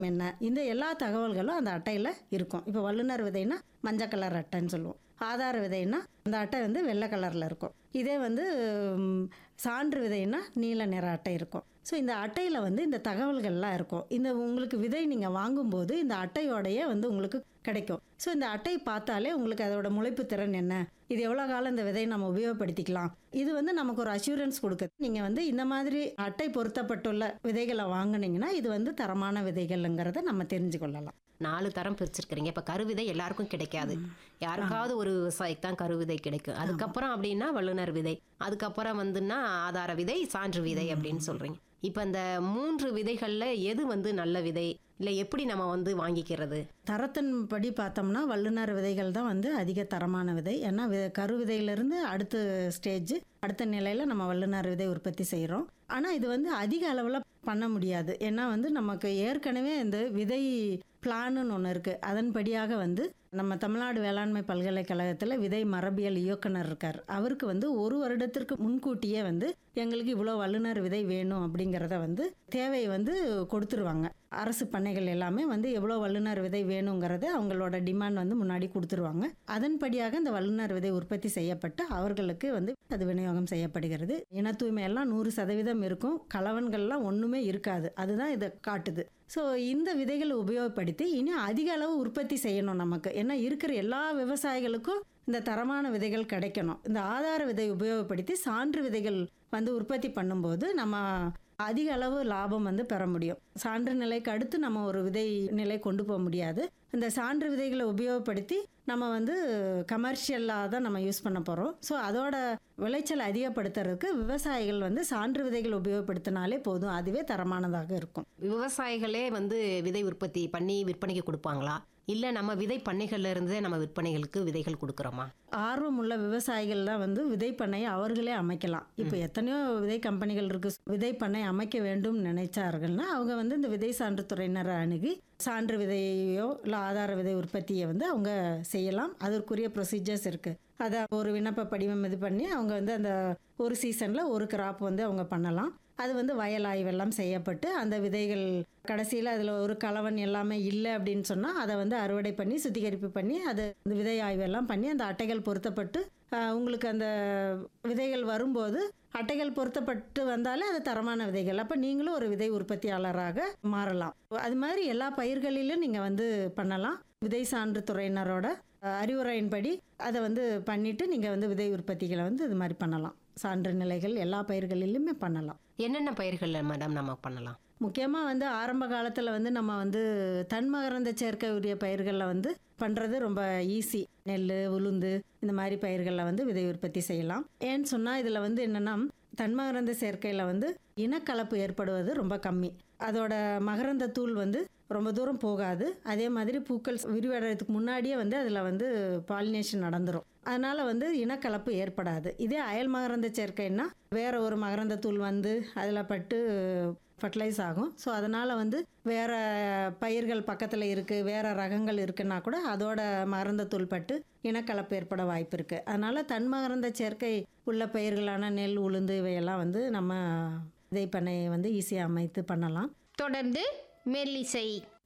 என்ன இந்த எல்லா தகவல்களும் அந்த அட்டையில் இருக்கும் இப்போ வல்லுநர் விதைனா மஞ்சள் கலர் அட்டைன்னு சொல்லுவோம் ஆதார விதைனா அந்த அட்டை வந்து வெள்ளை கலரில் இருக்கும் இதே வந்து ம், சான்று விதைனா நீல நிற அட்டை இருக்கும் ஸோ இந்த அட்டையில் வந்து இந்த தகவல்கள்லாம் இருக்கும் இந்த உங்களுக்கு விதை நீங்கள் வாங்கும்போது இந்த அட்டையோடையே வந்து உங்களுக்கு கிடைக்கும் ஸோ இந்த அட்டை பார்த்தாலே உங்களுக்கு அதோட முளைப்பு திறன் என்ன இது எவ்வளோ காலம் இந்த விதையை நம்ம உபயோகப்படுத்திக்கலாம் இது வந்து நமக்கு ஒரு அஷூரன்ஸ் கொடுக்குது நீங்கள் வந்து இந்த மாதிரி அட்டை பொருத்தப்பட்டுள்ள விதைகளை வாங்குனீங்கன்னா இது வந்து தரமான விதைகள்ங்கிறத நம்ம தெரிஞ்சு கொள்ளலாம் நாலு தரம் பிரிச்சிருக்கிறீங்க இப்ப கருவிதை எல்லாருக்கும் கிடைக்காது யாருக்காவது ஒரு விவசாயிக்கு தான் கருவிதை கிடைக்கும் அதுக்கப்புறம் அப்படின்னா வல்லுநர் விதை அதுக்கப்புறம் வந்துன்னா ஆதார விதை சான்று விதை அப்படின்னு சொல்றீங்க இப்ப இந்த மூன்று விதைகள்ல எது வந்து நல்ல விதை இல்ல எப்படி நம்ம வந்து வாங்கிக்கிறது தரத்தின் படி பார்த்தோம்னா வல்லுநர் விதைகள் தான் வந்து அதிக தரமான விதை ஏன்னா வி கரு விதையிலிருந்து அடுத்த ஸ்டேஜ் அடுத்த நிலையில் நம்ம வல்லுநர் விதை உற்பத்தி செய்கிறோம் ஆனால் இது வந்து அதிக அளவில் பண்ண முடியாது ஏன்னா வந்து நமக்கு ஏற்கனவே இந்த விதை பிளான்னு ஒன்று இருக்குது அதன்படியாக வந்து நம்ம தமிழ்நாடு வேளாண்மை பல்கலைக்கழகத்தில் விதை மரபியல் இயக்குனர் இருக்கார் அவருக்கு வந்து ஒரு வருடத்திற்கு முன்கூட்டியே வந்து எங்களுக்கு இவ்வளோ வல்லுநர் விதை வேணும் அப்படிங்கிறத வந்து தேவை வந்து கொடுத்துருவாங்க அரசு பண்ணைகள் எல்லாமே வந்து எவ்வளோ வல்லுநர் விதை வேணுங்கிறத அவங்களோட டிமாண்ட் வந்து முன்னாடி கொடுத்துருவாங்க அதன்படியாக இந்த வல்லுநர் விதை உற்பத்தி செய்யப்பட்டு அவர்களுக்கு வந்து அது விநியோகம் செய்யப்படுகிறது இன தூய்மை எல்லாம் நூறு சதவீதம் இருக்கும் கலவன்கள்லாம் ஒன்றுமே இருக்காது அதுதான் இதை காட்டுது ஸோ இந்த விதைகளை உபயோகப்படுத்தி இனி அதிக அளவு உற்பத்தி செய்யணும் நமக்கு ஏன்னா இருக்கிற எல்லா விவசாயிகளுக்கும் இந்த தரமான விதைகள் கிடைக்கணும் இந்த ஆதார விதை உபயோகப்படுத்தி சான்று விதைகள் வந்து உற்பத்தி பண்ணும்போது நம்ம அதிக அளவு லாபம் வந்து பெற முடியும் சான்று நிலைக்கு அடுத்து நம்ம ஒரு விதை நிலை கொண்டு போக முடியாது இந்த சான்று விதைகளை உபயோகப்படுத்தி நம்ம வந்து கமர்ஷியலாக தான் நம்ம யூஸ் பண்ண போகிறோம் ஸோ அதோட விளைச்சல் அதிகப்படுத்துறதுக்கு விவசாயிகள் வந்து சான்று விதைகள் உபயோகப்படுத்தினாலே போதும் அதுவே தரமானதாக இருக்கும் விவசாயிகளே வந்து விதை உற்பத்தி பண்ணி விற்பனைக்கு கொடுப்பாங்களா இல்ல நம்ம விதை பண்ணைகள்ல இருந்தே நம்ம விற்பனைகளுக்கு விதைகள் கொடுக்குறோமா ஆர்வம் உள்ள விவசாயிகள் தான் வந்து விதைப்பண்ணையை அவர்களே அமைக்கலாம் இப்போ எத்தனையோ விதை கம்பெனிகள் இருக்கு விதைப்பண்ணை அமைக்க வேண்டும் நினைச்சார்கள்னா அவங்க வந்து இந்த விதை சான்று துறையினரை அணுகி சான்று விதையோ இல்லை ஆதார விதை உற்பத்தியை வந்து அவங்க செய்யலாம் அதற்குரிய ப்ரொசீஜர்ஸ் இருக்குது அதை ஒரு விண்ணப்ப படிவம் இது பண்ணி அவங்க வந்து அந்த ஒரு சீசனில் ஒரு கிராப் வந்து அவங்க பண்ணலாம் அது வந்து வயல் ஆய்வெல்லாம் செய்யப்பட்டு அந்த விதைகள் கடைசியில் அதில் ஒரு கலவன் எல்லாமே இல்லை அப்படின்னு சொன்னால் அதை வந்து அறுவடை பண்ணி சுத்திகரிப்பு பண்ணி அது அந்த விதை ஆய்வெல்லாம் பண்ணி அந்த அட்டைகள் பொருத்தப்பட்டு ஆஹ், உங்களுக்கு அந்த விதைகள் வரும்போது அட்டைகள் பொருத்தப்பட்டு வந்தாலே அது தரமான விதைகள் அப்போ நீங்களும் ஒரு விதை உற்பத்தியாளராக மாறலாம் அது மாதிரி எல்லா பயிர்களிலும் நீங்கள் வந்து பண்ணலாம் விதை சான்று துறையினரோட ஆஹ், அறிவுரையின்படி அதை வந்து பண்ணிட்டு நீங்கள் வந்து விதை உற்பத்திகளை வந்து இது மாதிரி பண்ணலாம் சான்று நிலைகள் எல்லா பயிர்களிலுமே பண்ணலாம் என்னென்ன பயிர்கள்ல மேடம் நம்ம பண்ணலாம் முக்கியமாக வந்து ஆரம்ப காலத்தில் வந்து நம்ம வந்து தன்மகரந்த சேர்க்கை உரிய பயிர்களில் வந்து பண்ணுறது ரொம்ப ஈஸி நெல் உளுந்து இந்த மாதிரி பயிர்களில் வந்து விதை உற்பத்தி செய்யலாம் ஏன்னு சொன்னால் இதில் வந்து என்னென்னா தன்மகரந்த சேர்க்கையில் வந்து இனக்கலப்பு ஏற்படுவது ரொம்ப கம்மி அதோட மகரந்த தூள் வந்து ரொம்ப தூரம் போகாது அதே மாதிரி பூக்கள் விரிவடைறதுக்கு முன்னாடியே வந்து அதில் வந்து பாலினேஷன் நடந்துரும் அதனால வந்து இனக்கலப்பு ஏற்படாது இதே அயல் மகரந்த சேர்க்கைன்னா வேற ஒரு மகரந்த தூள் வந்து அதில் பட்டு ஃபர்டிலைஸ் ஆகும் ஸோ அதனால் வந்து வேற பயிர்கள் பக்கத்தில் இருக்குது வேற ரகங்கள் இருக்குன்னா கூட அதோட மகரந்த தூள் பட்டு இனக்கலப்பு ஏற்பட வாய்ப்பு இருக்குது அதனால் தன் மகரந்த சேர்க்கை உள்ள பயிர்களான நெல் உளுந்து இவையெல்லாம் வந்து நம்ம விதைப்பண்ணையை வந்து ஈஸியாக அமைத்து பண்ணலாம் தொடர்ந்து மெல்லிசை